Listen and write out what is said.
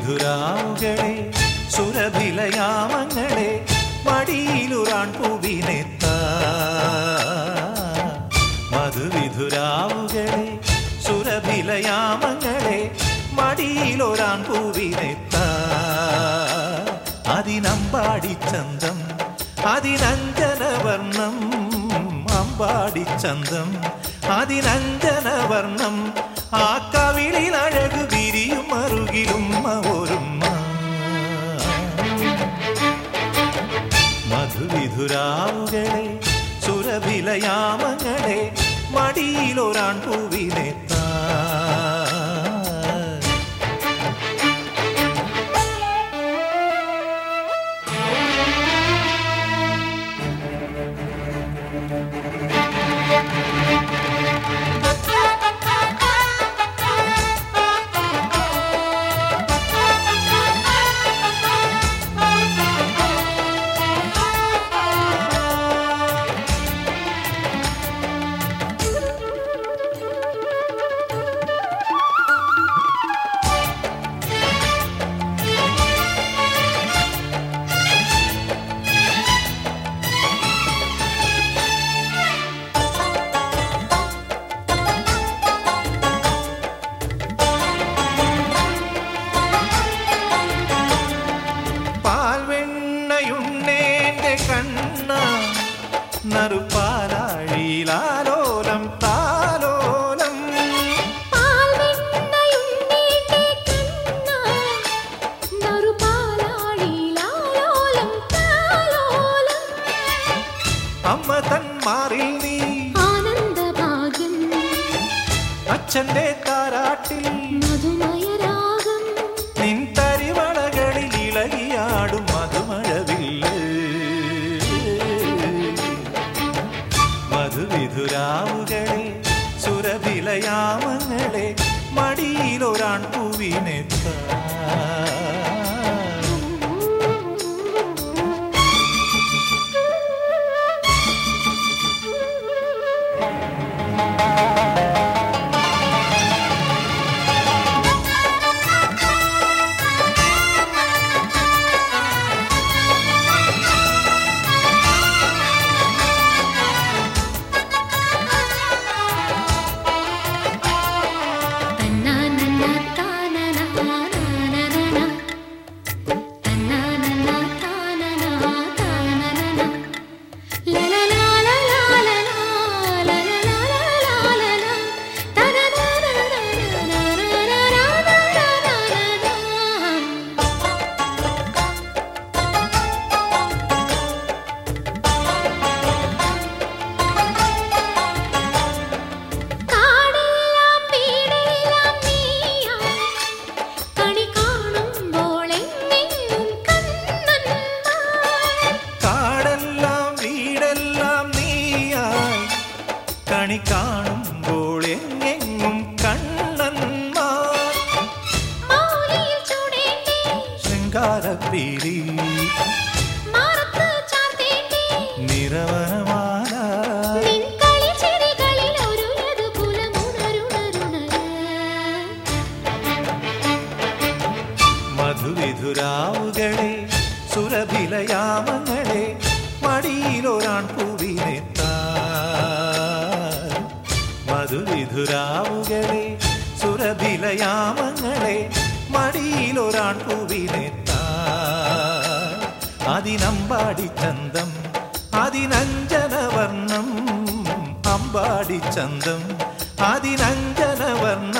മധുവിധുരാവുകളെ സുരഭിലയാമങ്ങളെ മടിയിലുറാൻ പൂവിനെത്ത മധുവിധുരാവുകളെ സുരഭിലയാമങ്ങളെ മടിയിലൊരാൻ പൂവിനെത്ത അതിനമ്പാടി ചന്തം അതിനഞ്ജനവർണം അമ്പാടി ചന്തം അതിനഞ്ജനവർണം ആ കവിളിൽ അഴകു വിരിയും അറുകിലും ഒരുമ്മ മധുവിധുരാവുകളെ സുരഭിലയാമങ്ങളെ മടിയിലൊരാൺ പൂവിനെത്താ പാൽവെണ്ണയുണ്ണേന്റെ കണ്ണ നറുപാലാഴിയിലാലോലം താലോലം അമ്മ തന്മാറിൽ നീ അച്ഛന്റെ താരാട്ടിൽ നിൻ തരിവളകളിൽ ഇളകിയാടും മധുമഴവില്ല് മധുവിധുരാവുകളെ സുരഭിലയാമങ്ങളെ മടിയിലൊരാൺ പൂവിനെത്ത കാടെല്ലാം വീടെല്ലാം നീയാ കണി കാണുമ്പോൾ എങ്ങെങ്ങും കണ്ണന്മാർ കാടെല്ലാം വീടെല്ലാം നീയായി കണി കാണുമ്പോൾ എങ്ങെങ്ങും കണ്ണന്മാർ മൗലിയിൽ ചൂടേണ്ടേ ശൃംഗാരപ്പീലി മാറത്ത് ചാർത്തേണ്ടേ നിറവനമാല നിൻ കളിച്ചിരികളിൽ ഒരു യദുകുലമുണരുണരുണര മധുവിധുരാവുകളെ സുരഭിലയാമങ്ങളെ മടിയിലൊരാൺ പൂവിനെത്ത മധുവിധുരാവുകളെ സുരഭിലയാമങ്ങളെ മടിയിലൊരാൺ പൂവിനെത്ത അതിനമ്പാടി ചന്തം അതിനഞ്ജനവർണം അമ്പാടി ചന്തം അതിനഞ്ജനവർണം